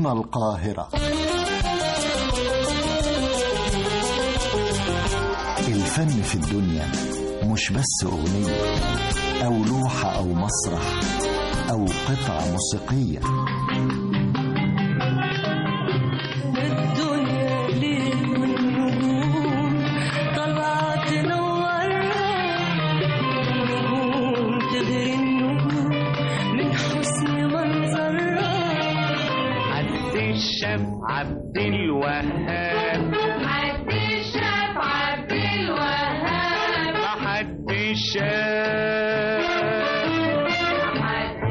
هنا القاهرة الفن في الدنيا مش بس أغنية أو لوحة أو مسرح أو قطعة موسيقية الدنيا ليل والنجوم طلعت تنورنا نجوم تغري النجوم من حسن منظرها عبد الشاف عبد الوهاب عبد الشاف عبد الوهاب حد الشاف عبد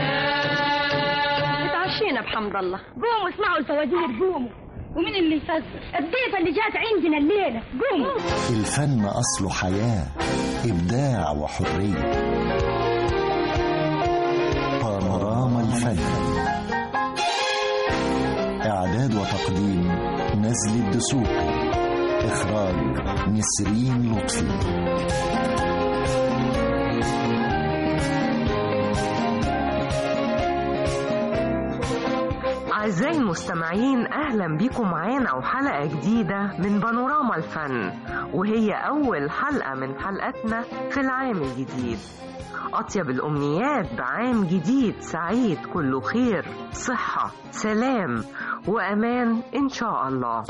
الشاف اتعشينا بحمد الله قوموا اسمعوا الفوازير قوموا ومين اللي يفزر الضيفة اللي جات عندنا الليلة قوموا الفن أصله حياة إبداع وحرية بانوراما الفن إعداد وتقديم نزل الدسوقي إخراج نسرين لطفي أعزائي المستمعين أهلا بكم معانا وحلقة جديدة من بانوراما الفن وهي أول حلقة من حلقاتنا في العام الجديد أطيب الأمنيات بعام جديد سعيد كله خير صحة سلام وأمان إن شاء الله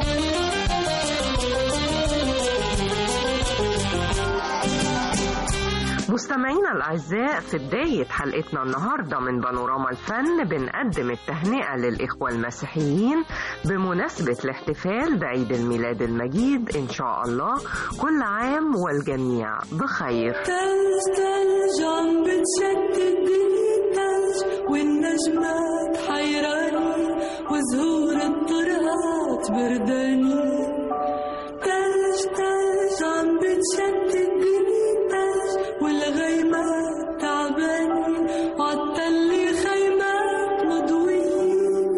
مستمعينا الأعزاء في بداية حلقتنا النهاردة من بانوراما الفن بنقدم التهنئة للإخوة المسيحيين بمناسبة الاحتفال بعيد الميلاد المجيد إن شاء الله كل عام والجميع بخير تلج تلج عم بتشتت دنيا تلج والنجمات حيراني وزهور الطرقات برداني تلج تلج عم بتشتت دنيا تلج والغيمات تعباني وعالتلي خيمات مضوية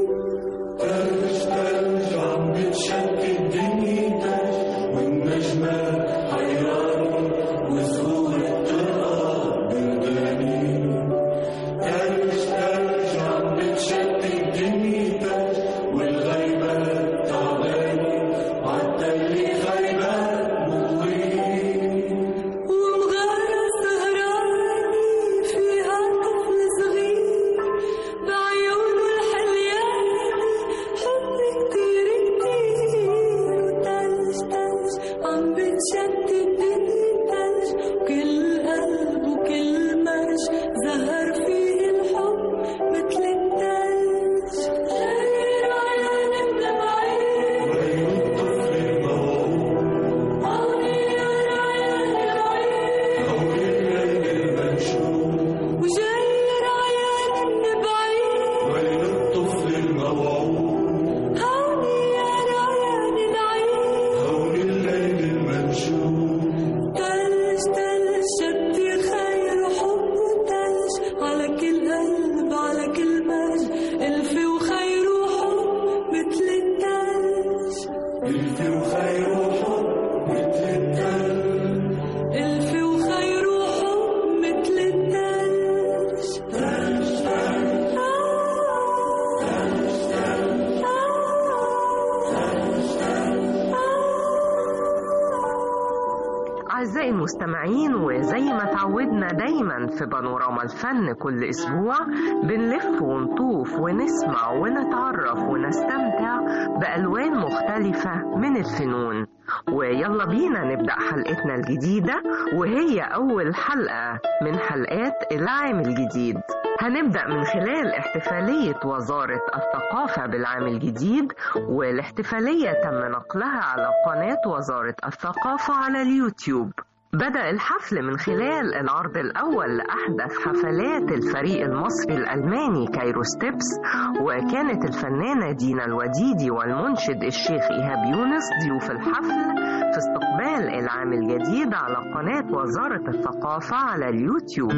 ومغارة سهراني فيها طفل صغير بعيونه الحلياني حب كتير كتير وتلج تلج عم بتشتت الدنيا تلج وكل قلب وكل مرج زهر فيه الحب مثل التلج غير عيان الدمعين عوني يا رعيان العين وجاي رعيان النبعين هوني يا رعيان العين تلج تلج شدي خير وحب وتلج على كل قلب على كل مرج ألف وخير وحب مثل التلج ألف وخير وحب مثل التلج أعزائي المستمعين وزي ما تعودنا دايما في بانوراما الفن كل أسبوع بنلف ونطوف ونسمع ونتعرف ونستمتع بألوان مختلفة من الفنون ويلا بينا نبدأ حلقتنا الجديدة وهي أول حلقة من حلقات العام الجديد هنبدأ من خلال احتفالية وزارة الثقافة بالعام الجديد والاحتفالية تم نقلها على قناة وزارة الثقافة على اليوتيوب بدأ الحفل من خلال العرض الأول لأحدث حفلات الفريق المصري الألماني كايرو ستيبس وكانت الفنانة دينا الوديدي والمنشد الشيخ إيهاب يونس ضيوف الحفل في استقبال العام الجديد على قناة وزارة الثقافة على اليوتيوب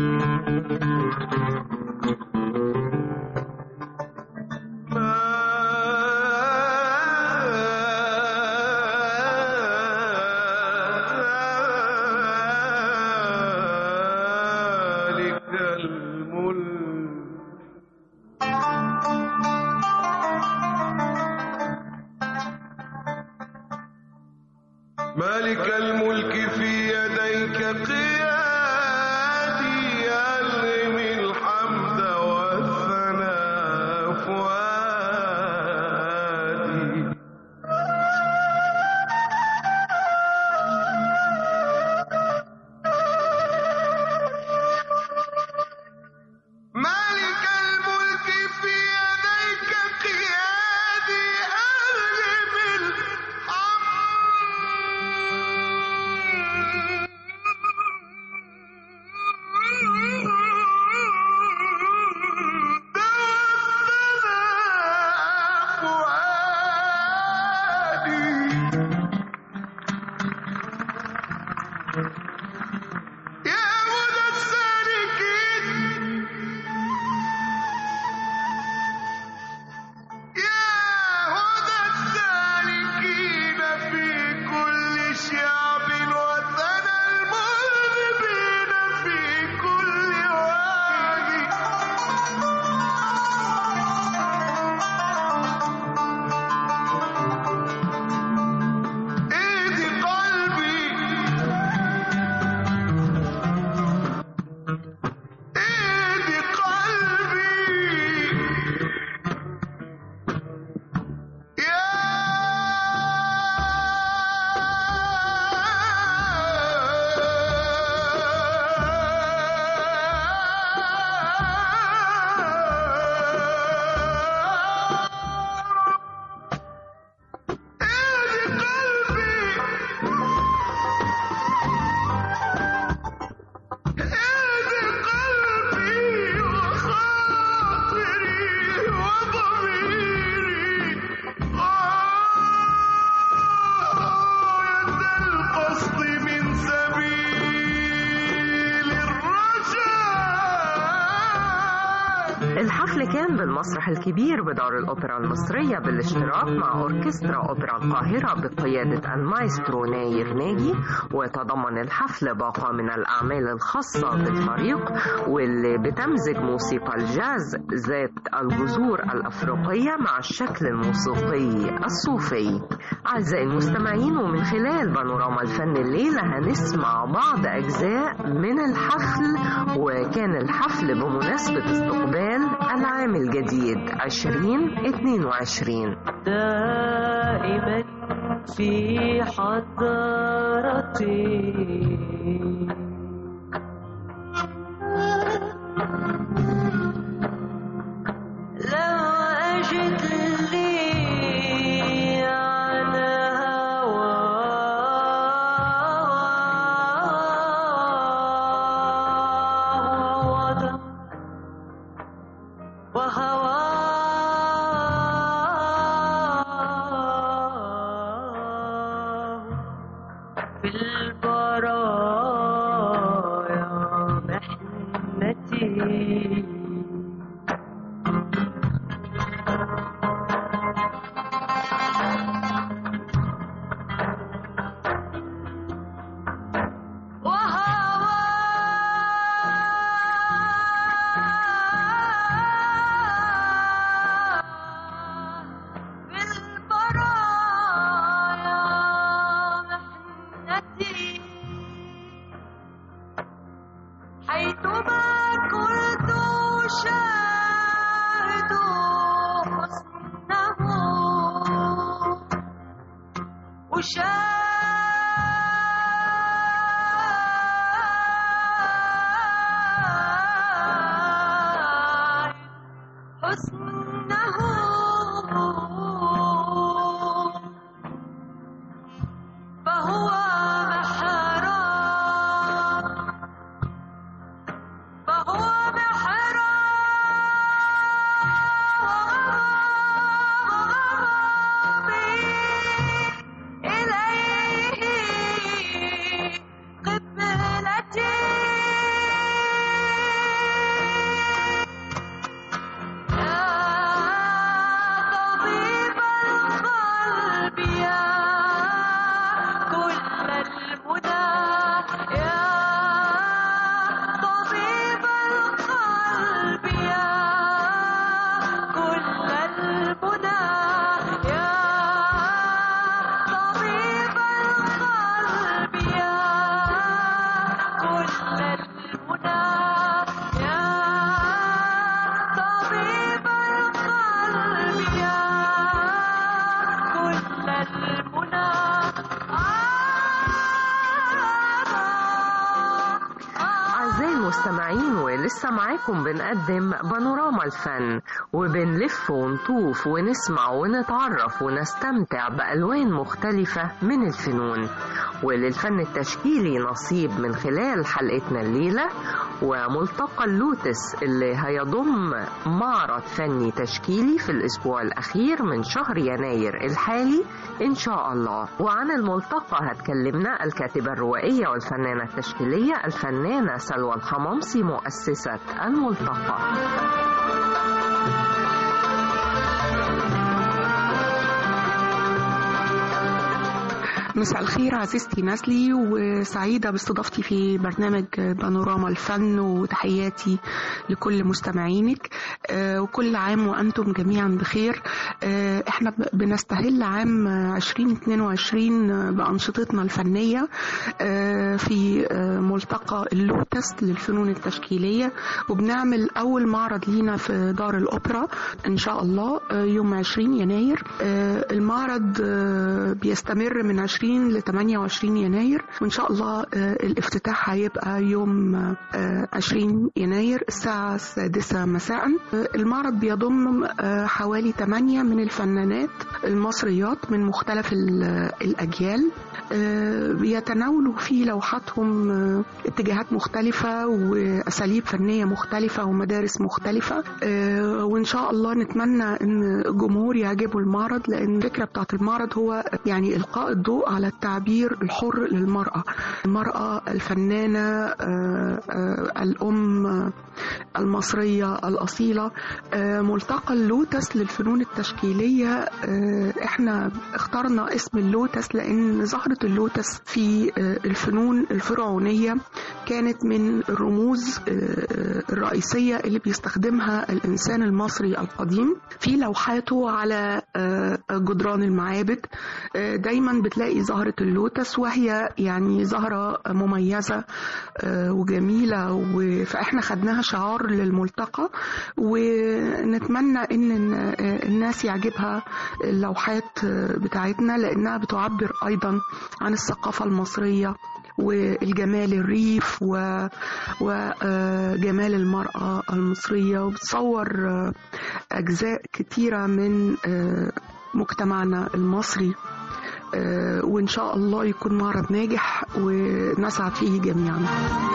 الملك مالك الملك في يديك قيادي ألغم الحمد والثناء فؤادي مالك الملك في يديك قيادي ألغم الحمد والثناء فؤادي يا هدى السالكين يا هدى السالكين في كل شعب وثنى المذنبين في كل وادي اهدي قلبي اهدي قلبي يا اهدي قلبي اهدي قلبي وخاطري وضميري غاية القصد من سبيل الرجاء الحفل كان بالمسرح الكبير بدار الأوبرا المصرية بالاشتراك مع أوركسترا أوبرا القاهرة بقيادة المايسترو ناير ناجي وتضمن الحفل باقة من الأعمال الخاصة بالفريق واللي بتمزج موسيقى الجاز ذات الجذور الأفريقية مع الشكل الموسيقي الصوفي أعزائي المستمعين ومن خلال بانوراما الفن الليلة هنسمع بعض أجزاء من الحفل وكان الحفل بمناسبة استقبال العام الجديد 2022 دائما في حضرتي لو أجد لي على هواه وطن وهواه في البرايا محنتي حيثما كنت أشاهد حسنه أشاهد حسنه فهو محراب فهو محرابي إليه ولسه معاكم بنقدم بانوراما الفن وبنلف ونطوف ونسمع ونتعرف ونستمتع بألوان مختلفة من الفنون وللفن التشكيلي نصيب من خلال حلقتنا الليلة وملتقى اللوتس اللي هيضم معرض فني تشكيلي في الأسبوع الأخير من شهر يناير الحالي إن شاء الله وعن الملتقى هتكلمنا الكاتبة الروائية والفنانة التشكيلية الفنانة سلوى الحمامسي مؤسسة الملتقى مساء الخير عزيزتي نازلي وسعيدة باستضافتي في برنامج بانوراما الفن وتحياتي لكل مستمعينك آه، وكل عام وأنتم جميعا بخير آه، احنا ب- بنستهل عام 2022 بأنشطتنا الفنية آه، في آه، ملتقى اللوتس للفنون التشكيلية وبنعمل أول معرض لينا في دار الأوبرا إن شاء الله آه، يوم 20 يناير آه، المعرض آه، بيستمر من 20 ل 28 يناير وإن شاء الله آه، الافتتاح هيبقى يوم آه، 20 يناير الساعة السادسة مساء آه، المعرض بيضم آه، حوالي 8 من الفنانات المصريات من مختلف ال- الأجيال آه، بيتناولوا في لوحاتهم آه، اتجاهات مختلفة وأساليب فنية مختلفة ومدارس مختلفة آه، وإن شاء الله نتمنى إن الجمهور يعجبه المعرض لأن الفكرة بتاعت المعرض هو يعني إلقاء الضوء على التعبير الحر للمرأة المرأة الفنانة آه، آه، الأم آه، المصرية الأصيلة آه، ملتقى اللوتس للفنون التشكيلية آه، احنا اخترنا اسم اللوتس لأن زهرة اللوتس في آه، الفنون الفرعونية كانت من الرموز آه، آه، الرئيسية اللي بيستخدمها الإنسان المصري القديم في لوحاته على آه، جدران المعابد آه، دايما بتلاقي زهرة اللوتس وهي يعني زهرة مميزة آه، وجميلة و- فاحنا خدناها شعار للملتقى ونتمنى ان الن- آه، الناس يعجبها اللوحات آه، بتاعتنا لانها بتعبر ايضا عن الثقافة المصرية والجمال الريف و- وجمال المرأة المصرية وبتصور آه، أجزاء كتيرة من آه، مجتمعنا المصري آه، وإن شاء الله يكون معرض ناجح ونسعد فيه جميعا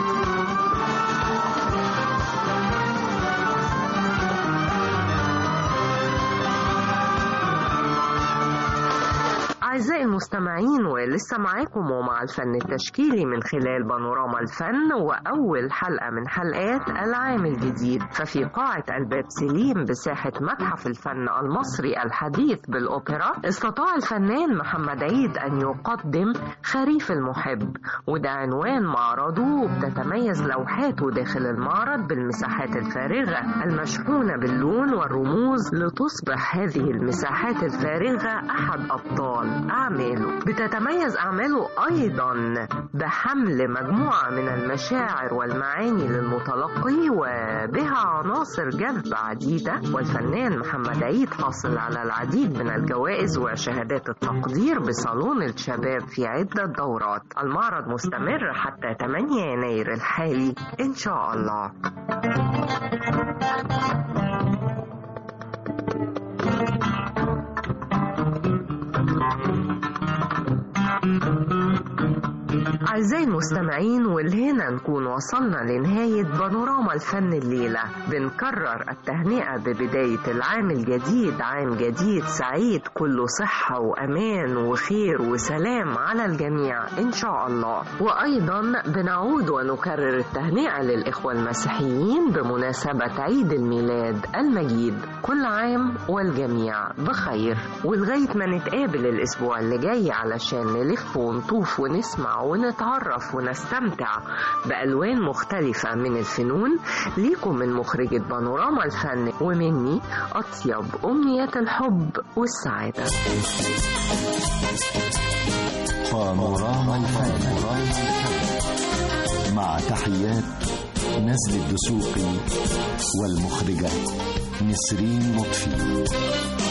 أعزائي المستمعين ولسه معاكم ومع الفن التشكيلي من خلال بانوراما الفن وأول حلقة من حلقات العام الجديد ففي قاعة الباب سليم بساحة متحف الفن المصري الحديث بالأوبرا استطاع الفنان محمد عيد أن يقدم خريف المحب وده عنوان معرضه وبتتميز لوحاته داخل المعرض بالمساحات الفارغة المشحونة باللون والرموز لتصبح هذه المساحات الفارغة أحد أبطال أعماله بتتميز أعماله أيضا بحمل مجموعة من المشاعر والمعاني للمتلقي وبها عناصر جذب عديدة والفنان محمد عيد حاصل على العديد من الجوائز وشهادات التقدير بصالون الشباب في عدة دورات المعرض مستمر حتى 8 يناير الحالي إن شاء الله أعزائي المستمعين والهنا نكون وصلنا لنهاية بانوراما الفن الليلة بنكرر التهنئة ببداية العام الجديد عام جديد سعيد كله صحة وأمان وخير وسلام على الجميع إن شاء الله وأيضا بنعود ونكرر التهنئة للإخوة المسيحيين بمناسبة عيد الميلاد المجيد كل عام والجميع بخير ولغاية ما نتقابل الأسبوع اللي جاي علشان نلف ونطوف ونسمع ونتعرف ونستمتع بألوان مختلفة من الفنون ليكم من مخرجة بانوراما الفن ومني أطيب أمنيات الحب والسعادة بانوراما الفن مع تحيات نزل الدسوقي والمخرجة نسرين لطفي